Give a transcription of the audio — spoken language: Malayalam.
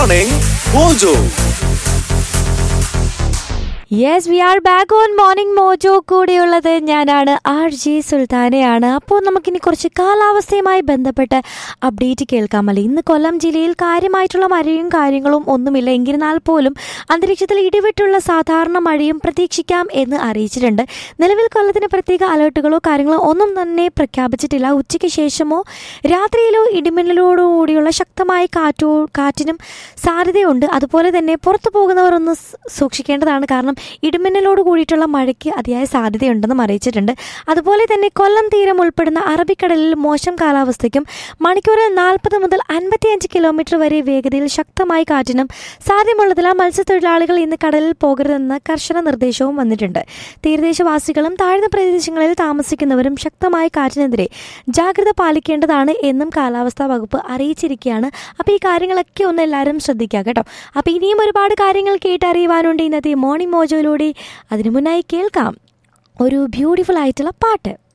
Morning Mojo. Yes we are back on Morning Mojo കൂടെയുള്ളത് ഞാനാണ് ആർ ജി സുൽത്താനയാണ് അപ്പോൾ നമുക്കിനി കുറച്ച് കാലാവസ്ഥയുമായി ബന്ധപ്പെട്ട് അപ്ഡേറ്റ് കേൾക്കാമല്ലോ ഇന്ന് കൊല്ലം ജില്ലയിൽ കാര്യമായിട്ടുള്ള മഴയും കാര്യങ്ങളും ഒന്നുമില്ല എങ്കിരുന്നാൽ പോലും അന്തരീക്ഷത്തിൽ ഇടിവിട്ടുള്ള സാധാരണ മഴയും പ്രതീക്ഷിക്കാം എന്ന് അറിയിച്ചിട്ടുണ്ട് നിലവിൽ കൊല്ലത്തിന് പ്രത്യേക അലേർട്ടുകളോ കാര്യങ്ങളോ ഒന്നും തന്നെ പ്രഖ്യാപിച്ചിട്ടില്ല ഉച്ചയ്ക്ക് ശേഷമോ രാത്രിയിലോ ഇടിമിന്നലോടുകൂടിയുള്ള ശക്തമായ കാറ്റോ കാറ്റിനും സാധ്യതയുണ്ട് അതുപോലെ തന്നെ പുറത്തു പോകുന്നവർ ഒന്ന് സ് സൂക്ഷിക്കേണ്ടതാണ് കാരണം ഇടിമിന്നലോട് കൂടിയിട്ടുള്ള മഴയ്ക്ക് അതിയായ സാധ്യതയുണ്ടെന്നും അറിയിച്ചിട്ടുണ്ട് അതുപോലെ തന്നെ കൊല്ലം തീരം ഉൾപ്പെടുന്ന അറബിക്കടലിൽ മോശം കാലാവസ്ഥയ്ക്കും മണിക്കൂറിൽ നാൽപ്പത് മുതൽ അൻപത്തിയഞ്ച് കിലോമീറ്റർ വരെ വേഗതയിൽ ശക്തമായ കാറ്റിനും സാധ്യമുള്ളതിനാൽ മത്സ്യത്തൊഴിലാളികൾ ഇന്ന് കടലിൽ പോകരുതെന്ന കർശന നിർദ്ദേശവും വന്നിട്ടുണ്ട് തീരദേശവാസികളും താഴ്ന്ന പ്രദേശങ്ങളിൽ താമസിക്കുന്നവരും ശക്തമായ കാറ്റിനെതിരെ ജാഗ്രത പാലിക്കേണ്ടതാണ് എന്നും കാലാവസ്ഥാ വകുപ്പ് അറിയിച്ചിരിക്കുകയാണ് അപ്പോൾ ഈ കാര്യങ്ങളൊക്കെ ഒന്ന് എല്ലാവരും ശ്രദ്ധിക്കുക കേട്ടോ അപ്പോൾ ഇനിയും ഒരുപാട് കാര്യങ്ങൾ കേട്ടറിയുവാനുണ്ട് ഇന്നത്തെ മോർണിംഗ് മോജോയിലൂടെ അതിനു മുന്നായി കേൾക്കാം ഒരു ബ്യൂട്ടിഫുൾ ആയിട്ടുള്ള പാട്ട്